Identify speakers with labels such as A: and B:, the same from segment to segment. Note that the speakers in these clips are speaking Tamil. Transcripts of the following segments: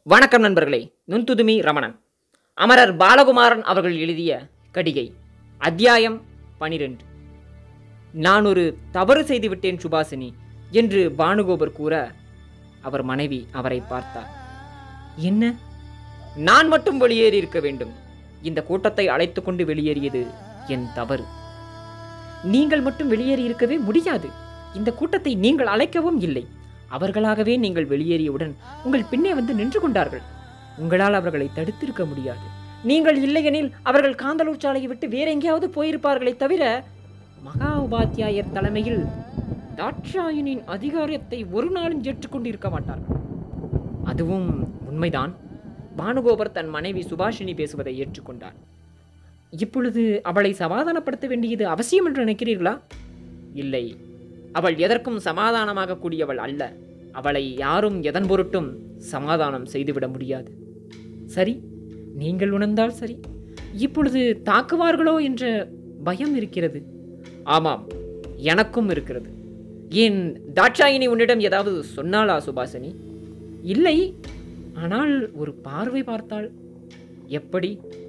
A: வணக்கம் நண்பர்களே நுண்துதுமி ரமணன் அமரர் பாலகுமாரன் அவர்கள் எழுதிய கடிகை அத்தியாயம் பனிரெண்டு நான் ஒரு தவறு செய்துவிட்டேன் சுபாசினி என்று பானுகோபர் கூற அவர் மனைவி அவரை பார்த்தார் என்ன நான் மட்டும் வெளியேறி இருக்க வேண்டும் இந்த கூட்டத்தை அழைத்துக் கொண்டு வெளியேறியது என் தவறு நீங்கள் மட்டும் வெளியேறி இருக்கவே முடியாது இந்த கூட்டத்தை நீங்கள் அழைக்கவும் இல்லை அவர்களாகவே நீங்கள் வெளியேறியவுடன் உங்கள் பின்னே வந்து நின்று கொண்டார்கள் உங்களால் அவர்களை தடுத்திருக்க முடியாது நீங்கள் இல்லையெனில் அவர்கள் காந்தலூர் சாலையை விட்டு வேற எங்கேயாவது போயிருப்பார்களே தவிர மகா உபாத்தியாயர் தலைமையில் தாட்சாயனின் அதிகாரத்தை ஒரு நாளும் ஏற்றுக்கொண்டு இருக்க மாட்டார்கள் அதுவும் உண்மைதான் பானுகோபர் தன் மனைவி சுபாஷினி பேசுவதை ஏற்றுக்கொண்டார் இப்பொழுது அவளை சமாதானப்படுத்த வேண்டியது அவசியம் என்று நினைக்கிறீர்களா இல்லை அவள் எதற்கும் சமாதானமாக கூடியவள் அல்ல அவளை யாரும் எதன் பொருட்டும் சமாதானம் செய்துவிட முடியாது சரி நீங்கள் உணர்ந்தால் சரி இப்பொழுது தாக்குவார்களோ என்ற பயம் இருக்கிறது ஆமாம் எனக்கும் இருக்கிறது ஏன் தாட்சாயினி உன்னிடம் ஏதாவது சொன்னாளா சுபாசினி இல்லை ஆனால் ஒரு பார்வை பார்த்தாள் எப்படி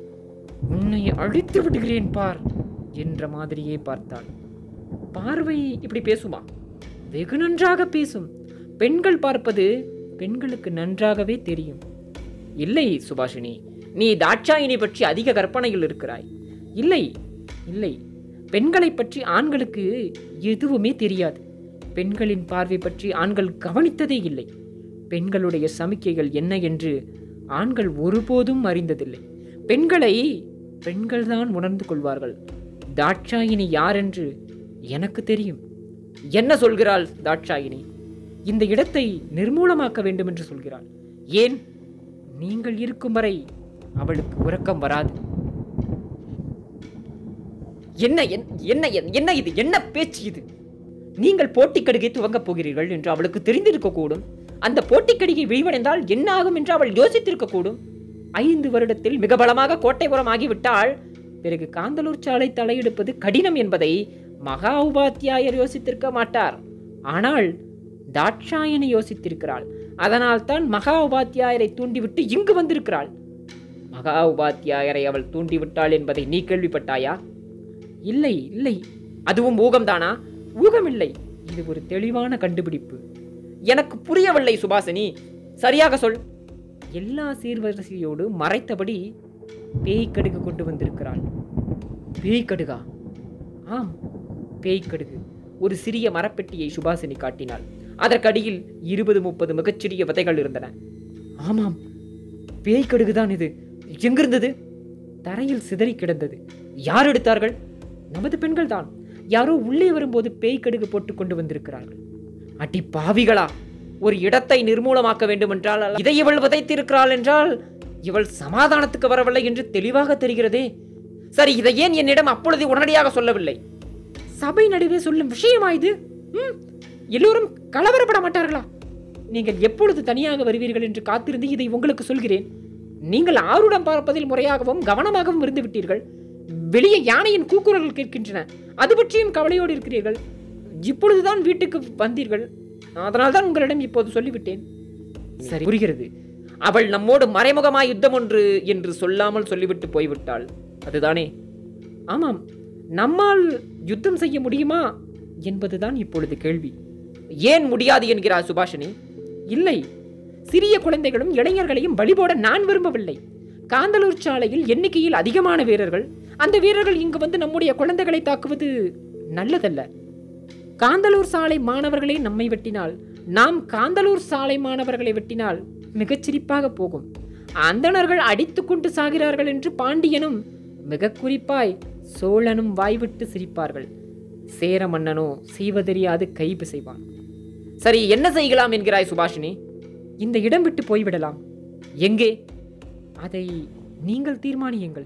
A: உன்னை அழித்து விடுகிறேன் பார் என்ற மாதிரியே பார்த்தாள் பார்வை இப்படி பேசுமா வெகு நன்றாக பேசும் பெண்கள் பார்ப்பது பெண்களுக்கு நன்றாகவே தெரியும் இல்லை சுபாஷினி நீ தாட்சாயினி பற்றி அதிக கற்பனையில் இருக்கிறாய் இல்லை இல்லை பெண்களை பற்றி ஆண்களுக்கு எதுவுமே தெரியாது பெண்களின் பார்வை பற்றி ஆண்கள் கவனித்ததே இல்லை பெண்களுடைய சமிக்கைகள் என்ன என்று ஆண்கள் ஒருபோதும் அறிந்ததில்லை பெண்களை பெண்கள்தான் உணர்ந்து கொள்வார்கள் தாட்சாயினி யார் என்று எனக்கு தெரியும் என்ன சொல்கிறாள் தாட்சாயினி இந்த இடத்தை நிர்மூலமாக்க வேண்டும் என்று சொல்கிறாள் ஏன் நீங்கள் இருக்கும் வரை அவளுக்கு உறக்கம் வராது என்ன என்- என்ன என்- என்ன இது என்ன பேச்சு இது நீங்கள் போட்டிக்கடிகை துவங்கப் போகிறீர்கள் என்று அவளுக்கு தெரிந்திருக்கக்கூடும் அந்த போட்டிக்கடிகை விழிவடைந்தால் என்ன ஆகும் என்று அவள் யோசித்திருக்கக்கூடும் ஐந்து வருடத்தில் மிக பலமாக கோட்டைபுரம் ஆகிவிட்டால் பிறகு காந்தலூர் சாலை தலையெடுப்பது கடினம் என்பதை மகா உபாத்தியாயர் யோசித்திருக்க மாட்டார் ஆனால் தாட்சாயணி யோசித்திருக்கிறாள் அதனால்தான் மகா உபாத்தியாயரை தூண்டிவிட்டு இங்கு வந்திருக்கிறாள் மகா உபாத்தியாயரை அவள் தூண்டிவிட்டாள் என்பதை நீ கேள்விப்பட்டாயா இல்லை இல்லை அதுவும் ஊகம்தானா ஊகமில்லை இது ஒரு தெளிவான கண்டுபிடிப்பு எனக்கு புரியவில்லை சுபாசினி சரியாக சொல் எல்லா சீர்வரிசையோடு மறைத்தபடி பேய்க்கடுகு கொண்டு வந்திருக்கிறாள் பேய்க்கடுகா ஆம் பேய்க்கடுகு ஒரு சிறிய மரப்பெட்டியை சுபாசினி காட்டினாள் அதற்கடியில் இருபது முப்பது மிகச்சிறிய விதைகள் இருந்தன ஆமாம் பேய்க்கடுகுதான் இது எங்கிருந்தது தரையில் சிதறி கிடந்தது யார் எடுத்தார்கள் நமது பெண்கள் தான் யாரோ உள்ளே வரும்போது பேய்க்கடுகு போட்டு கொண்டு வந்திருக்கிறார்கள் அடி பாவிகளா ஒரு இடத்தை நிர்மூலமாக்க வேண்டுமென்றால் இதை இவள் விதைத்திருக்கிறாள் என்றால் இவள் சமாதானத்துக்கு வரவில்லை என்று தெளிவாக தெரிகிறதே சரி இதை ஏன் என்னிடம் அப்பொழுது உடனடியாக சொல்லவில்லை சபை நடுவே சொல்லும் விஷயமா இது ம், எல்லோரும் கலவரப்பட மாட்டார்களா நீங்கள் எப்பொழுது தனியாக வருவீர்கள் என்று காத்திருந்து இதை உங்களுக்கு சொல்கிறேன் நீங்கள் ஆருடம் பார்ப்பதில் முறையாகவும் கவனமாகவும் இருந்து விட்டீர்கள் வெளியே யானையின் கூக்குரல்கள் கேட்கின்றன அது பற்றியும் கவலையோடு இருக்கிறீர்கள் இப்பொழுதுதான் வீட்டுக்கு வந்தீர்கள் அதனால்தான் உங்களிடம் இப்போது சொல்லிவிட்டேன் சரி புரிகிறது அவள் நம்மோடு மறைமுகமாய் யுத்தம் ஒன்று என்று சொல்லாமல் சொல்லிவிட்டு போய்விட்டாள் அதுதானே ஆமாம் நம்மால் யுத்தம் செய்ய முடியுமா என்பதுதான் இப்பொழுது கேள்வி ஏன் முடியாது என்கிறார் சுபாஷினி இல்லை சிறிய குழந்தைகளும் இளைஞர்களையும் பலிபோட நான் விரும்பவில்லை காந்தலூர் சாலையில் எண்ணிக்கையில் அதிகமான வீரர்கள் அந்த வீரர்கள் இங்கு வந்து நம்முடைய குழந்தைகளை தாக்குவது நல்லதல்ல காந்தலூர் சாலை மாணவர்களே நம்மை வெட்டினால் நாம் காந்தலூர் சாலை மாணவர்களை வெட்டினால் மிகச் சிரிப்பாக போகும் அந்தணர்கள் அடித்துக்கொண்டு சாகிறார்கள் என்று பாண்டியனும் மிக குறிப்பாய் சோழனும் வாய்விட்டு சிரிப்பார்கள் சேர மன்னனோ செய்வதறியாது கை பிசைவான் சரி என்ன செய்யலாம் என்கிறாய் சுபாஷினி இந்த இடம் விட்டு போய்விடலாம் எங்கே அதை நீங்கள் தீர்மானியுங்கள்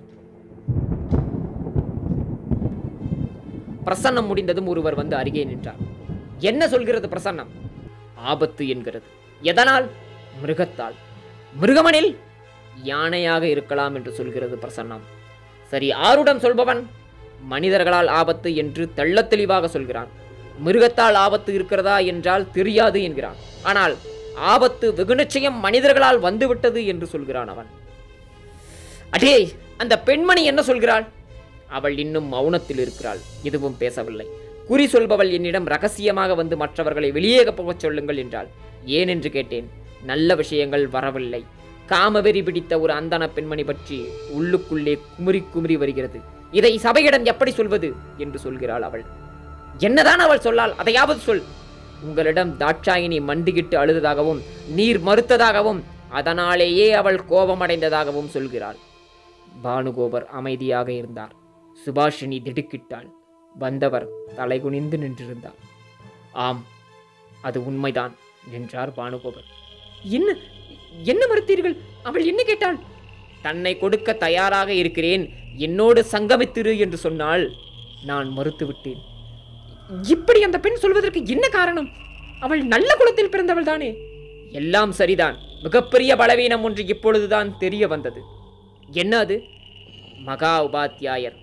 A: பிரசன்னம் முடிந்ததும் ஒருவர் வந்து அருகே நின்றார் என்ன சொல்கிறது பிரசன்னம் ஆபத்து என்கிறது எதனால் மிருகத்தால் மிருகமனில் யானையாக இருக்கலாம் என்று சொல்கிறது பிரசன்னம் சரி ஆருடம் சொல்பவன் மனிதர்களால் ஆபத்து என்று தெள்ளத் தெளிவாக சொல்கிறான் மிருகத்தால் ஆபத்து இருக்கிறதா என்றால் தெரியாது என்கிறான் ஆனால் ஆபத்து வெகு நிச்சயம் மனிதர்களால் வந்துவிட்டது என்று சொல்கிறான் அவன் அடே அந்த பெண்மணி என்ன சொல்கிறாள் அவள் இன்னும் மௌனத்தில் இருக்கிறாள் எதுவும் பேசவில்லை குறி சொல்பவள் என்னிடம் ரகசியமாக வந்து மற்றவர்களை வெளியே போகச் சொல்லுங்கள் என்றாள் ஏன் என்று கேட்டேன் நல்ல விஷயங்கள் வரவில்லை காமவெறி பிடித்த ஒரு அந்தன பெண்மணி பற்றி உள்ளுக்குள்ளே குமுறி குமுறி வருகிறது இதை சபையிடம் எப்படி சொல்வது என்று சொல்கிறாள் அவள் என்னதான் அவள் சொல்லால் அதையாவது சொல் உங்களிடம் தாட்சாயினி மண்டிகிட்டு அழுததாகவும் நீர் மறுத்ததாகவும் அதனாலேயே அவள் கோபமடைந்ததாகவும் சொல்கிறாள் பானுகோபர் அமைதியாக இருந்தார் சுபாஷினி திடுக்கிட்டாள் வந்தவர் தலைகுனிந்து நின்றிருந்தார் ஆம் அது உண்மைதான் என்றார் பானுகோபர் என்ன என்ன மறுத்தீர்கள் அவள் என்ன கேட்டாள் தன்னை கொடுக்க தயாராக இருக்கிறேன் என்னோடு சங்கமித்திரு என்று சொன்னால் நான் மறுத்துவிட்டேன் இப்படி அந்த பெண் சொல்வதற்கு என்ன காரணம் அவள் நல்ல குலத்தில் பிறந்தவள் தானே எல்லாம் சரிதான் மிகப்பெரிய பலவீனம் ஒன்று இப்பொழுதுதான் தெரிய வந்தது என்ன அது மகா உபாத்தியாயர்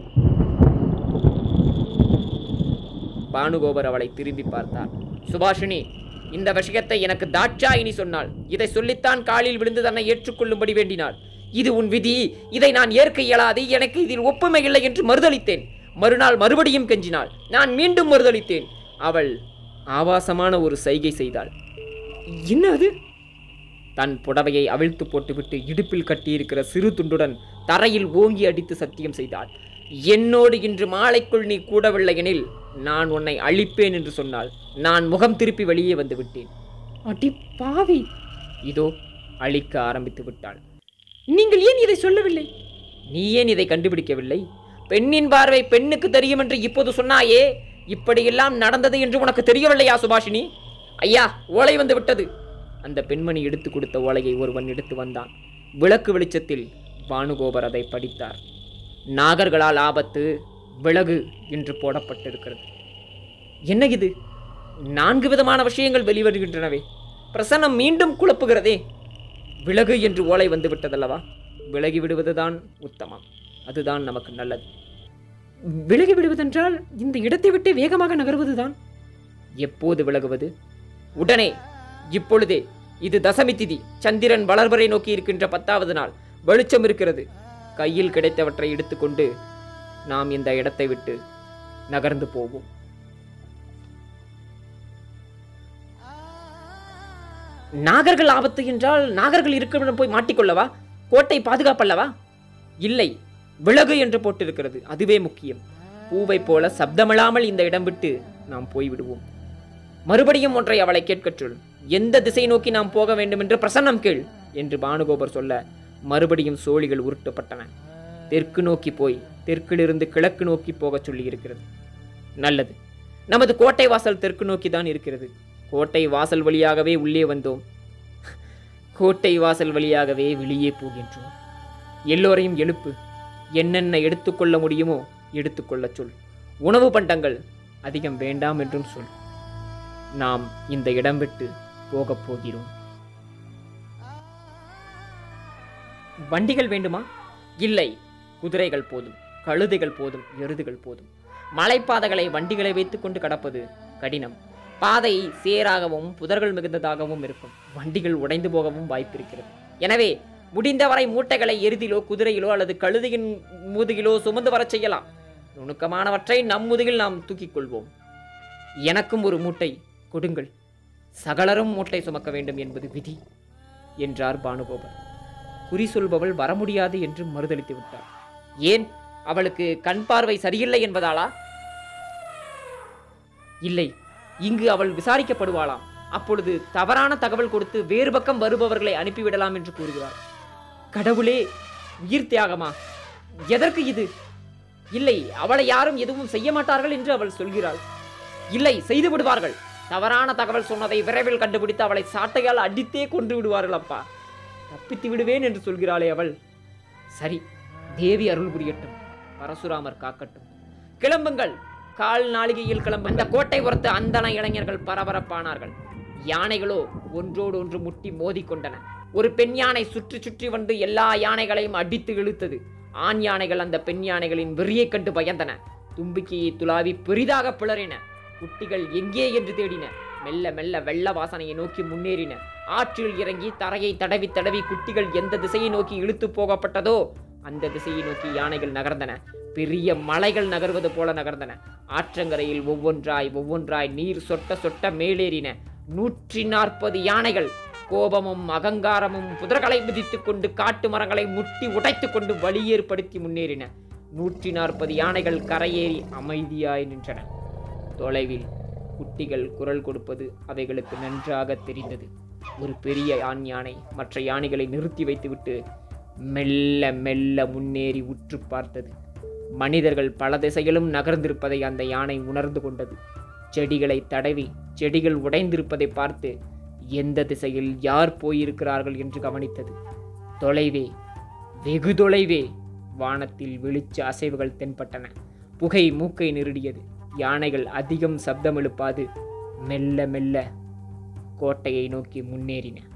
A: பானுகோபர் அவளை திரும்பி பார்த்தார் சுபாஷினி இந்த விஷயத்தை எனக்கு தாட்சாயினி சொன்னாள் இதை சொல்லித்தான் காலில் விழுந்து தன்னை ஏற்றுக்கொள்ளும்படி வேண்டினாள் இது உன் விதி இதை நான் ஏற்க இயலாது எனக்கு இதில் ஒப்புமை இல்லை என்று மறுதளித்தேன் மறுநாள் மறுபடியும் கெஞ்சினாள் நான் மீண்டும் மறுதளித்தேன் அவள் ஆபாசமான ஒரு சைகை செய்தாள் என்ன அது தன் புடவையை அவிழ்த்து போட்டுவிட்டு இடுப்பில் கட்டியிருக்கிற சிறு துண்டுடன் தரையில் ஓங்கி அடித்து சத்தியம் செய்தாள் என்னோடு இன்று மாலைக்குள் நீ கூடவில்லை எனில் நான் உன்னை அழிப்பேன் என்று சொன்னாள் நான் முகம் திருப்பி வெளியே வந்து விட்டேன் அடி பாவி இதோ அழிக்க ஆரம்பித்து விட்டாள் நீங்கள் ஏன் இதை சொல்லவில்லை நீ ஏன் இதை கண்டுபிடிக்கவில்லை பெண்ணின் பார்வை பெண்ணுக்கு தெரியும் என்று இப்போது சொன்னாயே இப்படியெல்லாம் நடந்தது என்று உனக்கு தெரியவில்லையா சுபாஷினி ஐயா ஓலை வந்து விட்டது அந்த பெண்மணி எடுத்து கொடுத்த ஓலையை ஒருவன் எடுத்து வந்தான் விளக்கு வெளிச்சத்தில் பானுகோபர் அதை படித்தார் நாகர்களால் ஆபத்து விலகு என்று போடப்பட்டிருக்கிறது என்ன இது நான்கு விதமான விஷயங்கள் வெளிவருகின்றனவே பிரசன்னம் மீண்டும் குழப்புகிறதே விலகு என்று ஓலை வந்து விட்டதல்லவா விலகி விடுவதுதான் உத்தமம் அதுதான் நமக்கு நல்லது விலகி விடுவதென்றால் இந்த இடத்தை விட்டு வேகமாக நகர்வதுதான் எப்போது விலகுவது உடனே இப்பொழுதே இது தசமி திதி சந்திரன் வளர்வரை நோக்கி இருக்கின்ற பத்தாவது நாள் வெளிச்சம் இருக்கிறது கையில் கிடைத்தவற்றை எடுத்துக்கொண்டு நாம் இந்த இடத்தை விட்டு நகர்ந்து போவோம் நாகர்கள் ஆபத்து என்றால் நாகர்கள் இருக்கிற போய் மாட்டிக்கொள்ளவா கோட்டை பாதுகாப்பல்லவா இல்லை விலகு என்று போட்டிருக்கிறது அதுவே முக்கியம் பூவை போல சப்தமில்லாமல் இந்த இடம் விட்டு நாம் போய்விடுவோம் மறுபடியும் ஒன்றை அவளை கேட்கச் சொல் எந்த திசை நோக்கி நாம் போக வேண்டும் என்று பிரசன்னம் கேள் என்று பானுகோபர் சொல்ல மறுபடியும் சோழிகள் உருட்டப்பட்டன தெற்கு நோக்கி போய் தெற்கிலிருந்து கிழக்கு நோக்கி போகச் சொல்லியிருக்கிறது நல்லது நமது கோட்டை வாசல் தெற்கு நோக்கி தான் இருக்கிறது கோட்டை வாசல் வழியாகவே உள்ளே வந்தோம் கோட்டை வாசல் வழியாகவே வெளியே போகின்றோம் எல்லோரையும் எழுப்பு என்னென்ன எடுத்துக்கொள்ள முடியுமோ எடுத்துக்கொள்ளச் சொல் உணவு பண்டங்கள் அதிகம் வேண்டாம் என்றும் சொல் நாம் இந்த இடம் விட்டு போகப் போகிறோம் வண்டிகள் வேண்டுமா இல்லை குதிரைகள் போதும் கழுதைகள் போதும் எருதுகள் போதும் மலைப்பாதைகளை வண்டிகளை வைத்துக்கொண்டு கடப்பது கடினம் பாதை சேராகவும் புதர்கள் மிகுந்ததாகவும் இருக்கும் வண்டிகள் உடைந்து போகவும் வாய்ப்பிருக்கிறது எனவே முடிந்தவரை மூட்டைகளை எருதிலோ குதிரையிலோ அல்லது கழுதையின் முதுகிலோ சுமந்து வரச் செய்யலாம் நுணுக்கமானவற்றை நம் முதுகில் நாம் தூக்கிக் கொள்வோம் எனக்கும் ஒரு மூட்டை கொடுங்கள் சகலரும் மூட்டை சுமக்க வேண்டும் என்பது விதி என்றார் பானுகோபர் குறி சொல்பவள் வர முடியாது என்று மறுதளித்து விட்டார் ஏன் அவளுக்கு கண் பார்வை சரியில்லை என்பதாலா இல்லை இங்கு அவள் விசாரிக்கப்படுவாளாம் அப்பொழுது தவறான தகவல் கொடுத்து வேறு பக்கம் வருபவர்களை அனுப்பிவிடலாம் என்று கூறுகிறார் கடவுளே உயிர் தியாகமா எதற்கு இது இல்லை அவளை யாரும் எதுவும் செய்ய மாட்டார்கள் என்று அவள் சொல்கிறாள் இல்லை செய்து விடுவார்கள் தவறான தகவல் சொன்னதை விரைவில் கண்டுபிடித்து அவளை சாட்டையால் அடித்தே கொன்று விடுவார்கள் அப்பா தப்பித்து விடுவேன் என்று சொல்கிறாளே அவள் சரி தேவி அருள் புரியட்டும் பரசுராமர் காக்கட்டும் கிளம்புங்கள் கால் நாளிகையில் கிளம்பு அந்த கோட்டை உரத்து அந்தன இளைஞர்கள் பரபரப்பானார்கள் யானைகளோ ஒன்றோடு ஒன்று முட்டி மோதிக்கொண்டன ஒரு பெண் யானை சுற்றி சுற்றி வந்து எல்லா யானைகளையும் அடித்து இழுத்தது ஆண் யானைகள் அந்த பெண் யானைகளின் வெறியைக் கண்டு பயந்தன தும்பிக்கையை துளாவி பெரிதாக பிளறின குட்டிகள் எங்கே என்று தேடின மெல்ல மெல்ல வெள்ள வாசனையை நோக்கி முன்னேறின ஆற்றில் இறங்கி தரையை தடவி தடவி குட்டிகள் எந்த திசையை நோக்கி இழுத்து போகப்பட்டதோ அந்த திசையை நோக்கி யானைகள் நகர்ந்தன பெரிய மலைகள் நகர்வது போல நகர்ந்தன ஆற்றங்கரையில் ஒவ்வொன்றாய் ஒவ்வொன்றாய் நீர் சொட்ட சொட்ட மேலேறின நூற்றி நாற்பது யானைகள் கோபமும் அகங்காரமும் புதர்களை மிதித்துக் கொண்டு காட்டு மரங்களை முட்டி உடைத்துக் கொண்டு வழி ஏற்படுத்தி முன்னேறின நூற்றி நாற்பது யானைகள் கரையேறி அமைதியாய் நின்றன தொலைவில் குட்டிகள் குரல் கொடுப்பது அவைகளுக்கு நன்றாக தெரிந்தது ஒரு பெரிய ஆண் யானை மற்ற யானைகளை நிறுத்தி வைத்துவிட்டு மெல்ல மெல்ல முன்னேறி உற்று பார்த்தது மனிதர்கள் பல திசையிலும் நகர்ந்திருப்பதை அந்த யானை உணர்ந்து கொண்டது செடிகளை தடவி செடிகள் உடைந்திருப்பதை பார்த்து எந்த திசையில் யார் போயிருக்கிறார்கள் என்று கவனித்தது தொலைவே வெகு தொலைவே வானத்தில் வெளிச்ச அசைவுகள் தென்பட்டன புகை மூக்கை நெருடியது யானைகள் அதிகம் சப்தம் எழுப்பாது மெல்ல மெல்ல கோட்டையை நோக்கி முன்னேறின